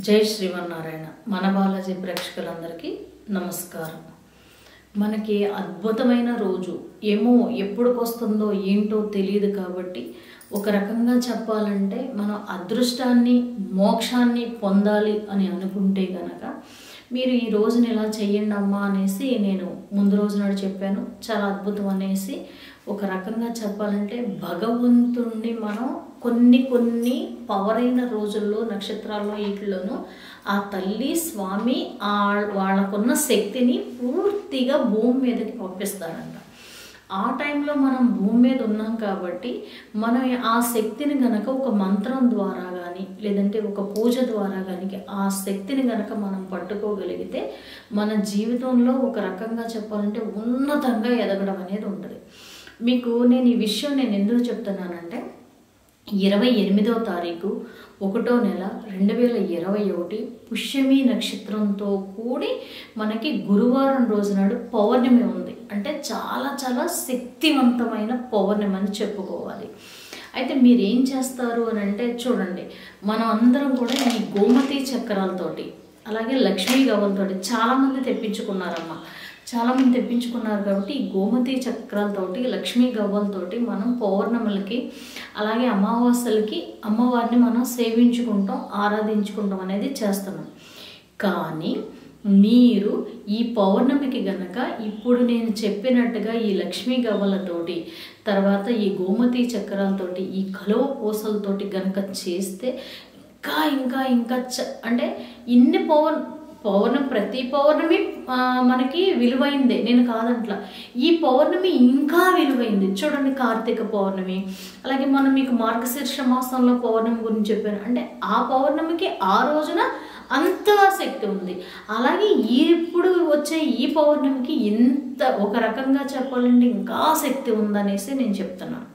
జై శ్రీమన్నారాయణ మన బాలాజీ ప్రేక్షకులందరికీ నమస్కారం మనకి అద్భుతమైన రోజు ఏమో ఎప్పుడుకొస్తుందో ఏంటో తెలియదు కాబట్టి ఒక రకంగా చెప్పాలంటే మనం అదృష్టాన్ని మోక్షాన్ని పొందాలి అని అనుకుంటే గనక మీరు ఈ రోజున ఇలా చెయ్యండి అమ్మా అనేసి నేను ముందు రోజు నాడు చెప్పాను చాలా అద్భుతం అనేసి ఒక రకంగా చెప్పాలంటే భగవంతుణ్ణి మనం కొన్ని కొన్ని పవర్ అయిన రోజుల్లో నక్షత్రాల్లో వీటిలోనూ ఆ తల్లి స్వామి ఆ వాళ్ళకున్న శక్తిని పూర్తిగా భూమి మీదకి పంపిస్తారంట ఆ టైంలో మనం భూమి మీద ఉన్నాం కాబట్టి మనం ఆ శక్తిని గనక ఒక మంత్రం ద్వారా కానీ లేదంటే ఒక పూజ ద్వారా కానీ ఆ శక్తిని గనక మనం పట్టుకోగలిగితే మన జీవితంలో ఒక రకంగా చెప్పాలంటే ఉన్నతంగా ఎదగడం అనేది ఉంటుంది మీకు నేను ఈ విషయం నేను ఎందుకు చెప్తున్నానంటే ఇరవై ఎనిమిదవ తారీఖు ఒకటో నెల రెండు వేల ఇరవై ఒకటి పుష్యమి నక్షత్రంతో కూడి మనకి గురువారం రోజు నాడు పౌర్ణమి ఉంది అంటే చాలా చాలా శక్తివంతమైన పౌర్ణమి అని చెప్పుకోవాలి అయితే మీరు ఏం చేస్తారు అని అంటే చూడండి మనం అందరం కూడా ఈ గోమతి చక్రాలతోటి అలాగే లక్ష్మీ గవ్వలతోటి చాలామంది తెప్పించుకున్నారమ్మా చాలామంది తెప్పించుకున్నారు కాబట్టి ఈ గోమతి చక్రాలతోటి లక్ష్మీ గవ్వలతోటి మనం పౌర్ణములకి అలాగే అమావాస్యలకి అమ్మవారిని మనం సేవించుకుంటాం ఆరాధించుకుంటాం అనేది చేస్తున్నాం కానీ మీరు ఈ పౌర్ణమికి గనక ఇప్పుడు నేను చెప్పినట్టుగా ఈ లక్ష్మీ గవ్వలతోటి తర్వాత ఈ గోమతి చక్రాలతోటి ఈ కలువ పూసలతోటి గనక చేస్తే ఇంకా ఇంకా ఇంకా చ అంటే ఇన్ని పౌర్ పౌర్ణమి ప్రతి పౌర్ణమి ఆ, మనకి విలువైందే నేను కాదంట్లా ఈ పౌర్ణమి ఇంకా విలువైంది చూడండి కార్తీక పౌర్ణమి అలాగే మనం మీకు మార్గశీర్ష మాసంలో పౌర్ణమి గురించి చెప్పాను అంటే ఆ పౌర్ణమికి ఆ రోజున అంత శక్తి ఉంది అలాగే ఈ ఇప్పుడు వచ్చే ఈ పౌర్ణమికి ఇంత ఒక రకంగా చెప్పాలంటే ఇంకా శక్తి ఉందనేసి నేను చెప్తున్నాను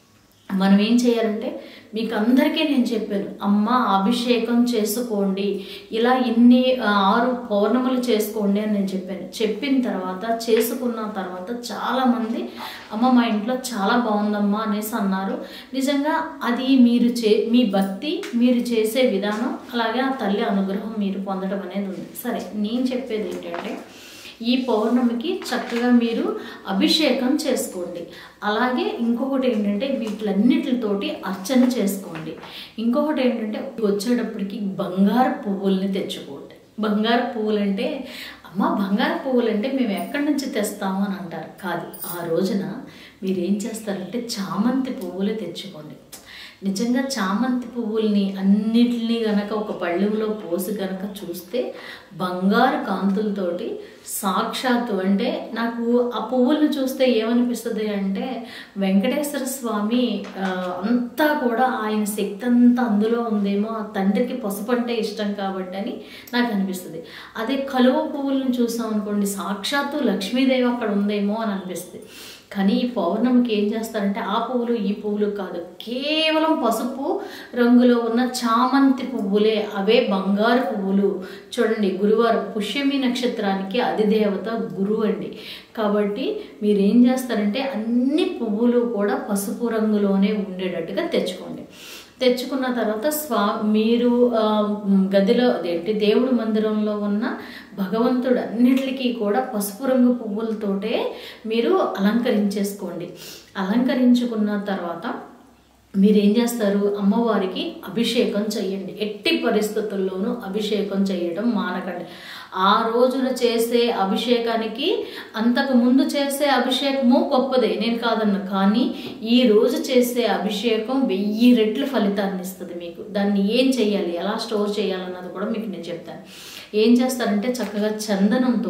మనం ఏం చేయాలంటే మీకు అందరికీ నేను చెప్పాను అమ్మ అభిషేకం చేసుకోండి ఇలా ఇన్ని ఆ, ఆరు పౌర్ణములు చేసుకోండి అని నేను చెప్పాను చెప్పిన తర్వాత చేసుకున్న తర్వాత చాలామంది అమ్మ మా ఇంట్లో చాలా బాగుందమ్మా అనేసి అన్నారు నిజంగా అది మీరు చే మీ భక్తి మీరు చేసే విధానం అలాగే ఆ తల్లి అనుగ్రహం మీరు పొందడం అనేది ఉంది సరే నేను చెప్పేది ఏంటంటే ఈ పౌర్ణమికి చక్కగా మీరు అభిషేకం చేసుకోండి అలాగే ఇంకొకటి ఏంటంటే వీటిలన్నిటితోటి అర్చన చేసుకోండి ఇంకొకటి ఏంటంటే వచ్చేటప్పటికి బంగారు పువ్వుల్ని తెచ్చుకోండి బంగారు పువ్వులు అంటే అమ్మ బంగారు పువ్వులు అంటే మేము ఎక్కడి నుంచి తెస్తాము అని అంటారు కాదు ఆ రోజున మీరు ఏం చేస్తారంటే చామంతి పువ్వులు తెచ్చుకోండి నిజంగా చామంతి పువ్వుల్ని అన్నిటినీ గనక ఒక పళ్ళెంలో పోసి గనక చూస్తే బంగారు కాంతులతోటి సాక్షాత్తు అంటే నాకు ఆ పువ్వులను చూస్తే ఏమనిపిస్తుంది అంటే వెంకటేశ్వర స్వామి ఆ, అంతా కూడా ఆయన శక్తి అంతా అందులో ఉందేమో ఆ తండ్రికి పసుపు అంటే ఇష్టం కాబట్టి అని నాకు అనిపిస్తుంది అదే కలువ పువ్వులను చూసాం అనుకోండి సాక్షాత్తు లక్ష్మీదేవి అక్కడ ఉందేమో అని అనిపిస్తుంది కానీ ఈ పౌర్ణమికి ఏం చేస్తారంటే ఆ పువ్వులు ఈ పువ్వులు కాదు కేవలం పసుపు రంగులో ఉన్న చామంతి పువ్వులే అవే బంగారు పువ్వులు చూడండి గురువారం పుష్యమి నక్షత్రానికి అధిదేవత గురువు అండి కాబట్టి మీరు ఏం చేస్తారంటే అన్ని పువ్వులు కూడా పసుపు రంగులోనే ఉండేటట్టుగా తెచ్చుకోండి తెచ్చుకున్న తర్వాత స్వా మీరు ఆ, గదిలో అదేంటి దేవుడి మందిరంలో ఉన్న భగవంతుడు అన్నిటికీ కూడా పసుపు రంగు పువ్వులతోటే మీరు అలంకరించేసుకోండి అలంకరించుకున్న తర్వాత మీరు ఏం చేస్తారు అమ్మవారికి అభిషేకం చేయండి ఎట్టి పరిస్థితుల్లోనూ అభిషేకం చేయడం మానకండి ఆ రోజున చేసే అభిషేకానికి అంతకు ముందు చేసే అభిషేకము గొప్పదే నేను కాదన్న కానీ ఈ రోజు చేసే అభిషేకం వెయ్యి రెట్లు ఫలితాన్ని ఇస్తుంది మీకు దాన్ని ఏం చేయాలి ఎలా స్టోర్ చేయాలన్నది కూడా మీకు నేను చెప్తాను ఏం చేస్తారంటే చక్కగా చందనంతో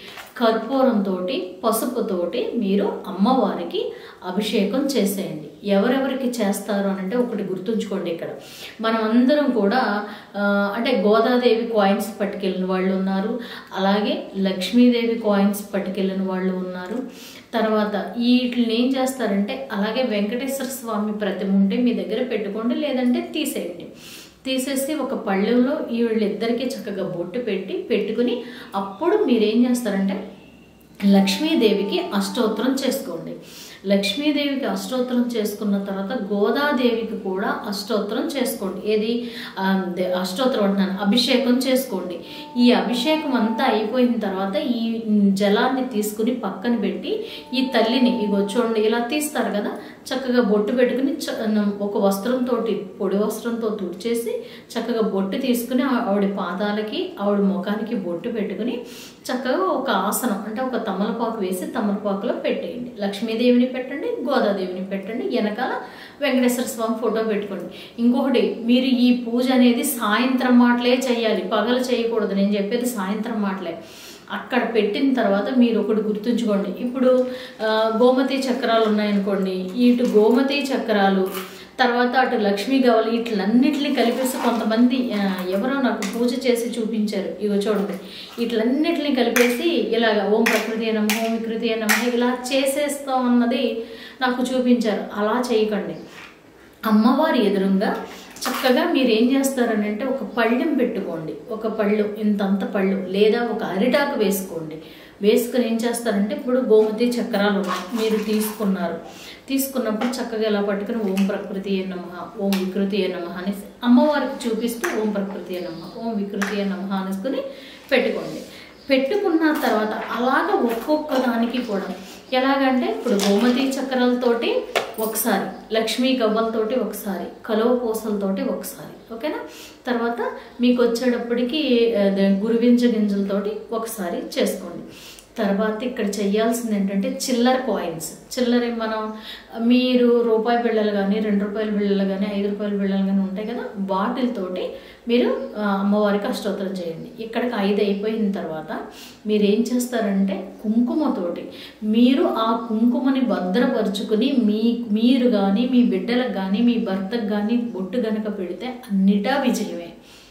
కర్పూరంతో పసుపుతోటి మీరు అమ్మవారికి అభిషేకం చేసేయండి ఎవరెవరికి చేస్తారు అని అంటే ఒకటి గుర్తుంచుకోండి ఇక్కడ మనం అందరం కూడా ఆ, అంటే గోదాదేవి కాయిన్స్ పట్టుకెళ్ళిన వాళ్ళు ఉన్నారు అలాగే లక్ష్మీదేవి కాయిన్స్ పట్టుకెళ్ళిన వాళ్ళు ఉన్నారు తర్వాత వీటిని ఏం చేస్తారంటే అలాగే వెంకటేశ్వర స్వామి ప్రతిమ ఉంటే మీ దగ్గర పెట్టుకోండి లేదంటే తీసేయండి తీసేసి ఒక పళ్ళెంలో ఈ వీళ్ళిద్దరికీ చక్కగా బొట్టు పెట్టి పెట్టుకుని అప్పుడు మీరేం చేస్తారంటే లక్ష్మీదేవికి అష్టోత్తరం చేసుకోండి లక్ష్మీదేవికి అష్టోత్తరం చేసుకున్న తర్వాత గోదాదేవికి కూడా అష్టోత్తరం చేసుకోండి ఏది ఆ, దే- అష్టోత్తరం అంటున్నాను అభిషేకం చేసుకోండి ఈ అభిషేకం అంతా అయిపోయిన తర్వాత ఈ జలాన్ని తీసుకుని పక్కన పెట్టి ఈ తల్లిని ఇగో చూడండి ఇలా తీస్తారు కదా చక్కగా బొట్టు పెట్టుకుని చ- ఒక వస్త్రంతో పొడి వస్త్రంతో తుడిచేసి చక్కగా బొట్టు తీసుకుని ఆ- ఆవిడ పాదాలకి ఆవిడ ముఖానికి బొట్టు పెట్టుకుని చక్కగా ఒక ఆసనం అంటే ఒక తమలపాకు వేసి తమలపాకులో పెట్టేయండి లక్ష్మీదేవిని పెట్టండి గోదాదేవిని పెట్టండి వెనకాల వెంకటేశ్వర స్వామి ఫోటో పెట్టుకోండి ఇంకొకటి మీరు ఈ పూజ అనేది సాయంత్రం మాటలే చేయాలి పగలు చేయకూడదు నేను చెప్పేది సాయంత్రం మాటలే అక్కడ పెట్టిన తర్వాత మీరు ఒకటి గుర్తుంచుకోండి ఇప్పుడు ఆ, గోమతి చక్రాలు ఉన్నాయనుకోండి ఇటు గోమతి చక్రాలు తర్వాత అటు లక్ష్మీ గవలి ఇట్లన్నిటిని కలిపేసి కొంతమంది ఆ, ఎవరో నాకు పూజ చేసి చూపించారు ఇగో చూడండి ఇట్లన్నిటిని కలిపేసి ఇలాగ ఓం ప్రకృతి నమ ఓం వికృతి నమ ఇలా చేసేస్తాం అన్నది నాకు చూపించారు అలా చేయకండి అమ్మవారి ఎదురుగా చక్కగా మీరు ఏం చేస్తారని అంటే ఒక పళ్ళెం పెట్టుకోండి ఒక పళ్ళు ఇంతంత పళ్ళు లేదా ఒక అరిటాకు వేసుకోండి వేసుకుని ఏం చేస్తారంటే ఇప్పుడు గోమతి చక్రాలు ఉన్నాయి మీరు తీసుకున్నారు తీసుకున్నప్పుడు చక్కగా ఇలా పట్టుకుని ఓం ప్రకృతి నమ ఓం వికృతి నమ అని అమ్మవారికి చూపిస్తూ ఓం ప్రకృతి నమ ఓం వికృతి నమ అనేసుకుని పెట్టుకోండి పెట్టుకున్న తర్వాత అలాగ ఒక్కొక్క దానికి కూడా ఎలాగంటే ఇప్పుడు గోమతి చక్రాలతోటి ఒకసారి లక్ష్మీ గవ్వలతోటి ఒకసారి కలువ పూసలతోటి ఒకసారి ఓకేనా తర్వాత మీకు వచ్చేటప్పటికి అదే గురువింజ గింజలతోటి ఒకసారి చేసుకోండి తర్వాత ఇక్కడ చేయాల్సింది ఏంటంటే చిల్లర కాయిన్స్ చిల్లర మనం మీరు రూపాయి బిళ్ళలు కానీ రెండు రూపాయల బిళ్ళలు కానీ ఐదు రూపాయల బిళ్ళలు కానీ ఉంటాయి కదా వాటితోటి మీరు ఆ, అమ్మవారికి అష్టోత్తరం చేయండి ఇక్కడికి ఐదు అయిపోయిన తర్వాత మీరు ఏం చేస్తారంటే కుంకుమతోటి మీరు ఆ కుంకుమని భద్రపరుచుకుని మీ మీరు కానీ మీ బిడ్డలకు కానీ మీ భర్తకు కానీ బొట్టు గనక పెడితే అన్నిటా విజయమే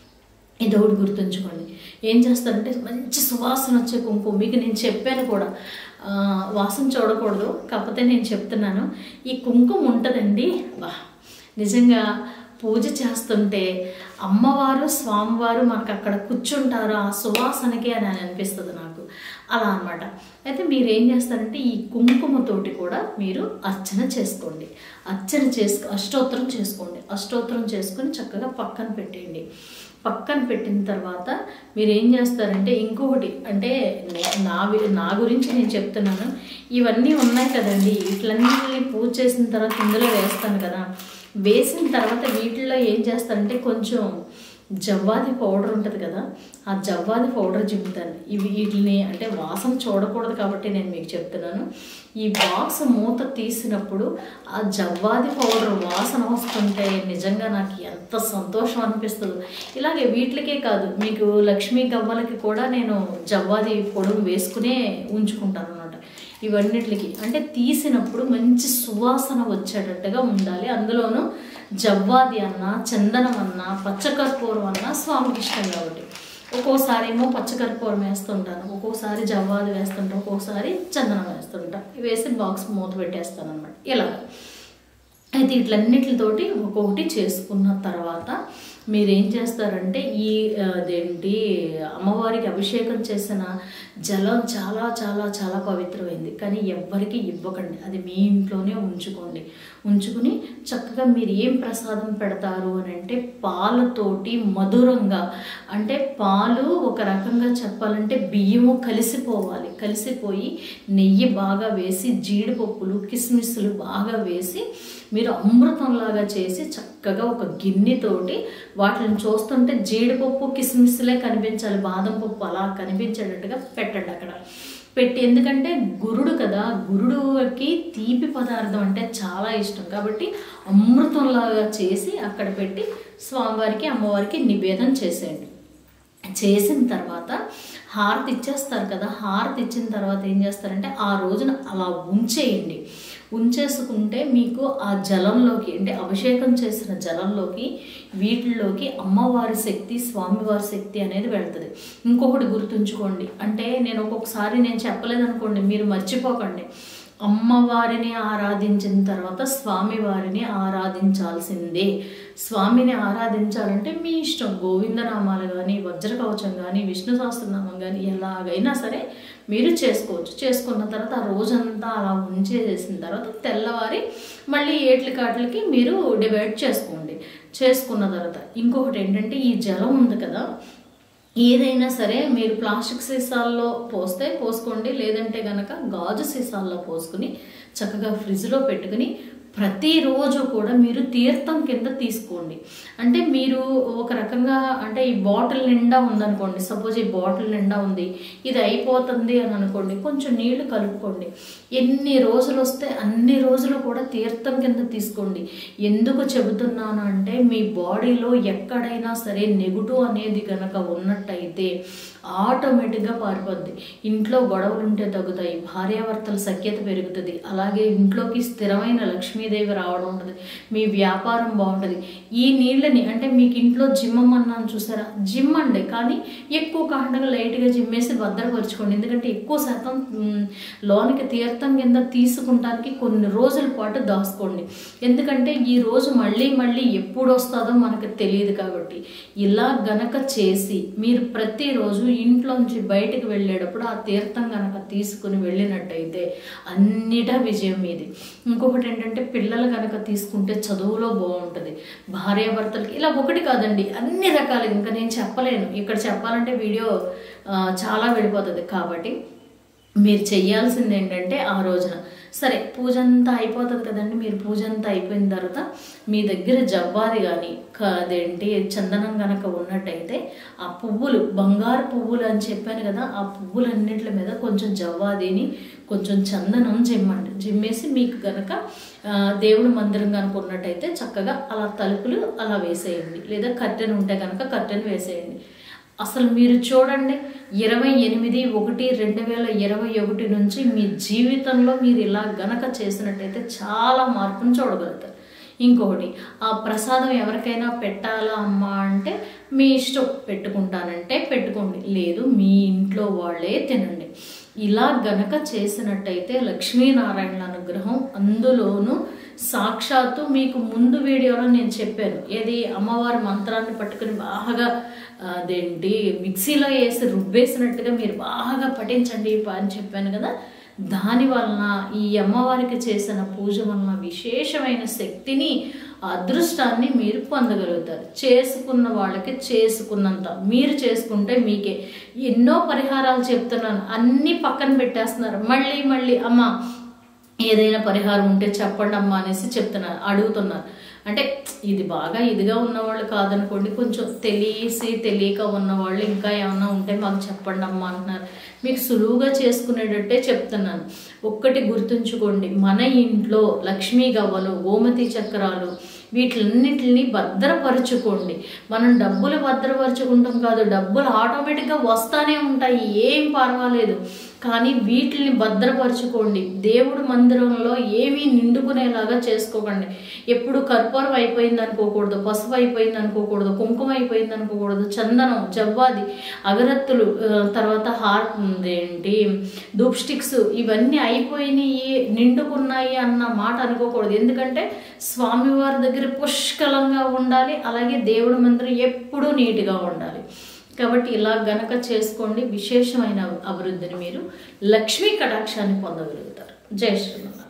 ఇది ఒకటి గుర్తుంచుకోండి ఏం చేస్తారంటే మంచి సువాసన వచ్చే కుంకుమ మీకు నేను చెప్పాను కూడా ఆ, వాసన చూడకూడదు కాకపోతే నేను చెప్తున్నాను ఈ కుంకుమ ఉంటుందండి బా నిజంగా పూజ చేస్తుంటే అమ్మవారు స్వామివారు మనకు అక్కడ కూర్చుంటారు ఆ సువాసనకి అని అని అనిపిస్తుంది నాకు అలా అన్నమాట అయితే మీరు ఏం చేస్తారంటే ఈ కుంకుమతోటి కూడా మీరు అర్చన చేసుకోండి అర్చన చేసుకో అష్టోత్తరం చేసుకోండి అష్టోత్తరం చేసుకొని చక్కగా పక్కన పెట్టేయండి పక్కన పెట్టిన తర్వాత మీరు ఏం చేస్తారంటే ఇంకొకటి అంటే నే- నా వి- నా గురించి నేను చెప్తున్నాను ఇవన్నీ ఉన్నాయి కదండి వీటిలన్నింటినీ పూజ చేసిన తర్వాత ఇందులో వేస్తాను కదా వేసిన తర్వాత వీటిల్లో ఏం చేస్తారంటే కొంచెం జవ్వాది పౌడర్ ఉంటుంది కదా ఆ జవ్వాది పౌడర్ జిమ్ముతాను ఇవి వీటిని అంటే వాసన చూడకూడదు కాబట్టి నేను మీకు చెప్తున్నాను ఈ బాక్స్ మూత తీసినప్పుడు ఆ జవ్వాది పౌడర్ వాసన వస్తుంటే నిజంగా నాకు ఎంత సంతోషం అనిపిస్తుందో ఇలాగే వీటికే కాదు మీకు లక్ష్మీ గవ్వలకి కూడా నేను జవ్వాది పొడుగు వేసుకునే ఉంచుకుంటాను అనమాట ఇవన్నిటికి అంటే తీసినప్పుడు మంచి సువాసన వచ్చేటట్టుగా ఉండాలి అందులోనూ జవ్వాది అన్న చందనం అన్న పచ్చకర్పూరం అన్న స్వామికి ఇష్టం కాబట్టి ఒక్కోసారి ఏమో పచ్చకర్పూరం వేస్తుంటాను ఒక్కోసారి జవ్వాది వేస్తుంటాను ఒక్కోసారి చందనం వేస్తుంటా ఇవి వేసి బాక్స్ మూత పెట్టేస్తాను అనమాట ఇలా అయితే ఇట్లన్నిటితోటి ఒక్కొక్కటి చేసుకున్న తర్వాత మీరు ఏం చేస్తారంటే ఈ ఆ, అదేంటి అమ్మవారికి అభిషేకం చేసిన జలం చాలా చాలా చాలా పవిత్రమైంది కానీ ఎవ్వరికి ఇవ్వకండి అది మీ ఇంట్లోనే ఉంచుకోండి ఉంచుకుని చక్కగా మీరు ఏం ప్రసాదం పెడతారు అని అంటే పాలతోటి మధురంగా అంటే పాలు ఒక రకంగా చెప్పాలంటే బియ్యము కలిసిపోవాలి కలిసిపోయి నెయ్యి బాగా వేసి జీడిపప్పులు కిస్మిస్లు బాగా వేసి మీరు అమృతంలాగా చేసి చక్కగా ఒక గిన్నెతోటి వాటిని చూస్తుంటే జీడిపప్పు కిస్మిస్లే కనిపించాలి బాదం పప్పు అలా కనిపించేటట్టుగా పెట్టండి అక్కడ పెట్టి ఎందుకంటే గురుడు కదా గురుడుకి తీపి పదార్థం అంటే చాలా ఇష్టం కాబట్టి అమృతంలాగా చేసి అక్కడ పెట్టి స్వామివారికి అమ్మవారికి నివేదన చేసేయండి చేసిన తర్వాత హారతి ఇచ్చేస్తారు కదా హారతి ఇచ్చిన తర్వాత ఏం చేస్తారంటే ఆ రోజున అలా ఉంచేయండి ఉంచేసుకుంటే మీకు ఆ జలంలోకి అంటే అభిషేకం చేసిన జలంలోకి వీటిల్లోకి అమ్మవారి శక్తి స్వామివారి శక్తి అనేది వెళ్తుంది ఇంకొకటి గుర్తుంచుకోండి అంటే నేను ఒక్కొక్కసారి నేను చెప్పలేదనుకోండి మీరు మర్చిపోకండి అమ్మవారిని ఆరాధించిన తర్వాత స్వామివారిని ఆరాధించాల్సిందే స్వామిని ఆరాధించాలంటే మీ ఇష్టం గోవిందనామాలు కానీ వజ్రకవచం కానీ విష్ణు సహస్రనామం కానీ ఎలాగైనా సరే మీరు చేసుకోవచ్చు చేసుకున్న తర్వాత ఆ రోజంతా అలా ఉంచేసేసిన తర్వాత తెల్లవారి మళ్ళీ ఏట్ల కాట్లకి మీరు డివైడ్ చేసుకోండి చేసుకున్న తర్వాత ఇంకొకటి ఏంటంటే ఈ జలం ఉంది కదా ఏదైనా సరే మీరు ప్లాస్టిక్ సీసాల్లో పోస్తే పోసుకోండి లేదంటే కనుక గాజు సీసాల్లో పోసుకుని చక్కగా ఫ్రిడ్జ్లో పెట్టుకుని ప్రతిరోజు కూడా మీరు తీర్థం కింద తీసుకోండి అంటే మీరు ఒక రకంగా అంటే ఈ బాటిల్ నిండా ఉందనుకోండి సపోజ్ ఈ బాటిల్ నిండా ఉంది ఇది అయిపోతుంది అని అనుకోండి కొంచెం నీళ్లు కలుపుకోండి ఎన్ని రోజులు వస్తే అన్ని రోజులు కూడా తీర్థం కింద తీసుకోండి ఎందుకు చెబుతున్నాను అంటే మీ బాడీలో ఎక్కడైనా సరే నెగుటివ్ అనేది కనుక ఉన్నట్టయితే ఆటోమేటిక్గా పారిపోద్ది ఇంట్లో గొడవలు ఉంటే తగ్గుతాయి భార్యాభర్తల సఖ్యత పెరుగుతుంది అలాగే ఇంట్లోకి స్థిరమైన లక్ష్మీదేవి రావడం ఉంటుంది మీ వ్యాపారం బాగుంటుంది ఈ నీళ్ళని అంటే మీకు ఇంట్లో జిమ్మం అన్నాను చూసారా జిమ్ అండి కానీ ఎక్కువ కాకుండా లైట్గా జిమ్మేసి భద్రపరచుకోండి ఎందుకంటే ఎక్కువ శాతం మ్, లోనికి తీర్థం కింద తీసుకుంటానికి కొన్ని రోజుల పాటు దాచుకోండి ఎందుకంటే ఈ రోజు మళ్ళీ మళ్ళీ ఎప్పుడు వస్తుందో మనకు తెలియదు కాబట్టి ఇలా గనక చేసి మీరు ప్రతిరోజు ఇంట్లోంచి బయటకు వెళ్ళేటప్పుడు ఆ తీర్థం గనక తీసుకుని వెళ్ళినట్టయితే అన్నిటా విజయం మీది ఇంకొకటి ఏంటంటే పిల్లలు గనక తీసుకుంటే చదువులో బాగుంటుంది భార్యాభర్తలకి ఇలా ఒకటి కాదండి అన్ని రకాలు ఇంకా నేను చెప్పలేను ఇక్కడ చెప్పాలంటే వీడియో ఆ, చాలా వెళ్ళిపోతుంది కాబట్టి మీరు చెయ్యాల్సింది ఏంటంటే ఆ రోజున సరే పూజ అంతా అయిపోతుంది కదండి మీరు పూజ అంతా అయిపోయిన తర్వాత మీ దగ్గర జవ్వాది కానీ అదేంటి చందనం కనుక ఉన్నట్టయితే ఆ పువ్వులు బంగారు పువ్వులు అని చెప్పాను కదా ఆ పువ్వులన్నింటి మీద కొంచెం జవ్వాదిని కొంచెం చందనం జిమ్మండి జిమ్మేసి మీకు గనక ఆ, దేవుడి మందిరం కనుక ఉన్నట్టయితే చక్కగా అలా తలుపులు అలా వేసేయండి లేదా కర్టెన్ ఉంటే కనుక కర్టెన్ వేసేయండి అసలు మీరు చూడండి ఇరవై ఎనిమిది ఒకటి రెండు వేల ఇరవై ఒకటి నుంచి మీ జీవితంలో మీరు ఇలా గనక చేసినట్టయితే చాలా మార్పును చూడగలుగుతారు ఇంకొకటి ఆ ప్రసాదం ఎవరికైనా పెట్టాలా అమ్మా అంటే మీ ఇష్టం పెట్టుకుంటానంటే పెట్టుకోండి లేదు మీ ఇంట్లో వాళ్ళే తినండి ఇలా గనక చేసినట్టయితే లక్ష్మీనారాయణల అనుగ్రహం అందులోనూ సాక్షాత్తు మీకు ముందు వీడియోలో నేను చెప్పాను ఏది అమ్మవారి మంత్రాన్ని పట్టుకుని బాగా అదేంటి మిక్సీలో వేసి రుబ్బేసినట్టుగా మీరు బాగా పఠించండి అని చెప్పాను కదా దాని వలన ఈ అమ్మవారికి చేసిన పూజ వలన విశేషమైన శక్తిని అదృష్టాన్ని మీరు పొందగలుగుతారు చేసుకున్న వాళ్ళకి చేసుకున్నంత మీరు చేసుకుంటే మీకే ఎన్నో పరిహారాలు చెప్తున్నాను అన్నీ పక్కన పెట్టేస్తున్నారు మళ్ళీ మళ్ళీ అమ్మ ఏదైనా పరిహారం ఉంటే చెప్పండి అమ్మా అనేసి చెప్తున్నారు అడుగుతున్నారు అంటే ఇది బాగా ఇదిగా ఉన్నవాళ్ళు కాదనుకోండి కొంచెం తెలిసి తెలియక ఉన్నవాళ్ళు ఇంకా ఏమన్నా ఉంటే మాకు చెప్పండి అమ్మా అంటున్నారు మీకు సులువుగా చేసుకునేటట్టే చెప్తున్నాను ఒక్కటి గుర్తుంచుకోండి మన ఇంట్లో లక్ష్మీ గవ్వలు గోమతి చక్రాలు వీటిలన్నిటిని భద్రపరుచుకోండి మనం డబ్బులు భద్రపరుచుకుంటాం కాదు డబ్బులు ఆటోమేటిక్గా వస్తానే ఉంటాయి ఏం పర్వాలేదు కానీ వీటిని భద్రపరచుకోండి దేవుడు మందిరంలో ఏమీ నిండుకునేలాగా చేసుకోకండి ఎప్పుడు కర్పూరం అయిపోయింది అనుకోకూడదు పసుపు అయిపోయింది అనుకోకూడదు కుంకుమ అయిపోయింది అనుకోకూడదు చందనం జవ్వాది అగరత్తులు ఆ, తర్వాత హార్ ఏంటి ధూప్ స్టిక్స్ ఇవన్నీ అయిపోయినాయి నిండుకున్నాయి అన్న మాట అనుకోకూడదు ఎందుకంటే స్వామివారి దగ్గర పుష్కలంగా ఉండాలి అలాగే దేవుడి మందిరం ఎప్పుడూ నీట్గా ఉండాలి కాబట్టి ఇలా గనక చేసుకోండి విశేషమైన అభివృద్ధిని మీరు లక్ష్మీ కటాక్షాన్ని పొందగలుగుతారు జై శ్రీమన్నారాయణ